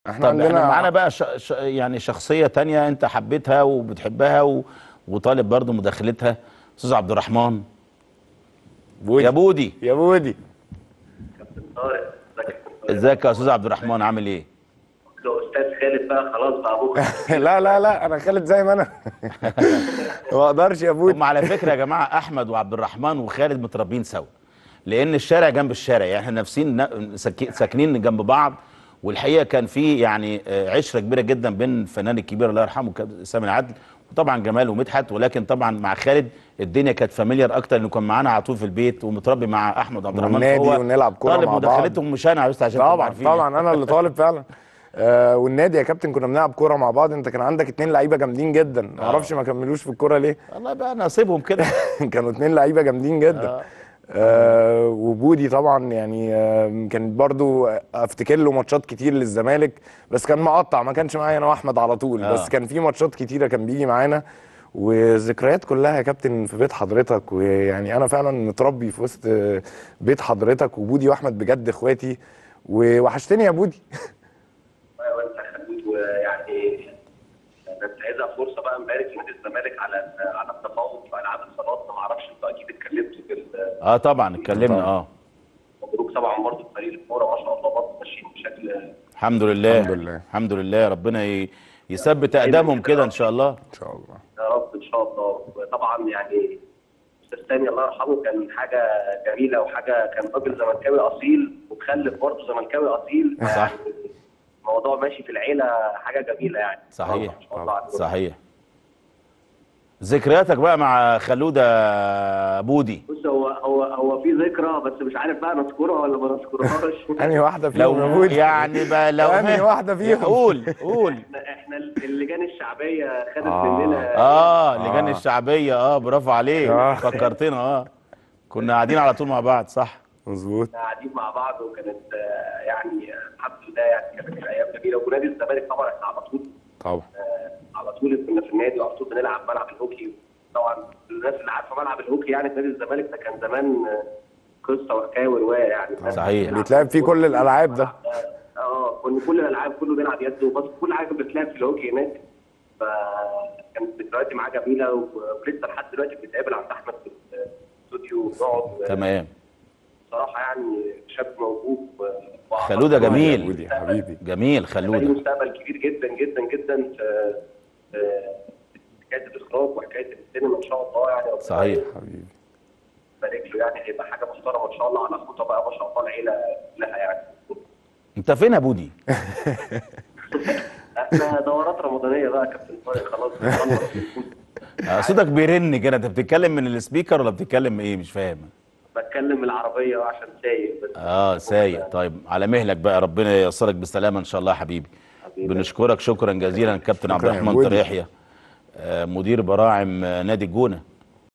احنا طب احنا عندنا معانا بقى ش... ش... يعني شخصيه تانية انت حبيتها وبتحبها و... وطالب برضو مداخلتها استاذ عبد الرحمن بودي. يا بودي يا بودي كابتن طارق ازيك يا كابتن طارق؟ ازيك يا استاذ عبد الرحمن عامل ايه ده استاذ خالد بقى خلاص بقى ابوك لا لا لا انا خالد زي ما انا ما اقدرش يا بودي هم على فكره يا جماعه احمد وعبد الرحمن وخالد متربيين سوا لان الشارع جنب الشارع يعني احنا نفسين ن- ساك- ساكنين جنب بعض والحقيقه كان في يعني آه، عشره كبيره جدا بين الفنان الكبير الله يرحمه كابتن سامي العدل وطبعا جمال ومدحت ولكن طبعا مع خالد الدنيا كانت فاميليار اكتر انه كان معانا على طول في البيت ومتربي مع احمد عبد الرحمن والنادي فهو ونلعب كورة طالب مع بعض. مداخلتهم مش انا بس عشان تبقوا طبعا عارفين. طبعا انا اللي طالب فعلا آه والنادي يا كابتن كنا بنلعب كوره مع بعض انت كان عندك اتنين لعيبه جامدين جدا ما اعرفش ما كملوش في الكوره ليه والله بقى نصيبهم كده كانوا اتنين لعيبه جامدين جدا آه وبودي طبعا يعني آه كان برضو افتكر له ماتشات كتير للزمالك بس كان مقطع ما كانش معايا انا واحمد على طول آه. بس كان في ماتشات كتيره كان بيجي معانا وذكريات كلها يا كابتن في بيت حضرتك ويعني انا فعلا متربي في وسط آه، بيت حضرتك وبودي واحمد بجد اخواتي ووحشتني يا بودي وانت خلود ويعني ننتهزها فرصه بقى نبارك لنادي الزمالك على على التفوق في العاب الصالات ما اعرفش انتوا اكيد اتكلمتوا في ال- اه طبعا اتكلمنا اه مبروك طبعا برضه فريق الكوره ما شاء الله برضه ماشيين بشكل الحمد لله الحمد لله. الحمد لله ربنا ي... يثبت اقدامهم كده ان شاء الله ان شاء الله يا رب ان شاء الله وطبعا يعني استاذ تاني الله يرحمه كان حاجه جميله وحاجه كان راجل زملكاوي اصيل ومخلف برضه زملكاوي اصيل صح. يعني الموضوع ماشي في العيله حاجه جميله يعني صحيح ما شاء الله عليه. صحيح ذكرياتك بقى مع خلوده بودي بص هو هو هو في ذكرى بس مش عارف بقى نذكرها ولا ما نذكرهاش انهي واحده فيهم يا لو بودي يعني بقى لو انهي واحده فيهم قول قول احنا احنا اللجان الشعبيه خدت آه. مننا اه اللجان آه. الشعبيه اه برافو عليك آه. فكرتنا اه كنا قاعدين على طول مع بعض صح مظبوط قاعدين مع بعض وكانت آه، يعني آه، الحمد لله يعني كانت ايام جميله ونادي الزمالك طبعا احنا على طول طبعا آه، على طول كنا في النادي وعلى طول بنلعب ملعب الهوكي طبعا الناس اللي عارفه ملعب الهوكي يعني في نادي الزمالك ده كان زمان آه، قصه وحكايه وروايه يعني الناس صحيح. بتلعب بيتلعب فيه كل الألعاب ده. اه كنا كل الالعاب كله بيلعب يد وبس كل حاجه بتتلعب في الهوكي هناك فكانت ذكرياتي معاه جميله و- ولسه لحد دلوقتي بنتقابل عند احمد في الاستوديو ونقعد تمام بصراحه يعني شاب موهوب و- وأعتقد خلودة إن هو جميل. ليه بودي مستقبل- حبيبي جميل ليه خلوده مستقبل كبير جدا جدا جدا في في حكايه الاخراج وحكايه السينما ان شاء الله يعني ربنا صحيح. حبيبي يبارك له يعني هيبقى حاجه محترمه ان شاء الله على خطى بقى ما شاء الله العيله كلها يعني انت فين يا بودي احنا دورات رمضانيه بقى يا كابتن طارق خلاص بنخلص. آه، صوتك بيرن كده انت بتتكلم من السبيكر ولا بتتكلم ايه مش فاهم بتكلم العربيه عشان سايق بس اه سايق طيب على مهلك بقى ربنا ييسرك بالسلامه ان شاء الله يا حبيبي حبيبي. بنشكرك شكرا جزيلا كابتن عبد شكرا يا الرحمن بودي. طريحية آه، مدير براعم آه، نادي الجونه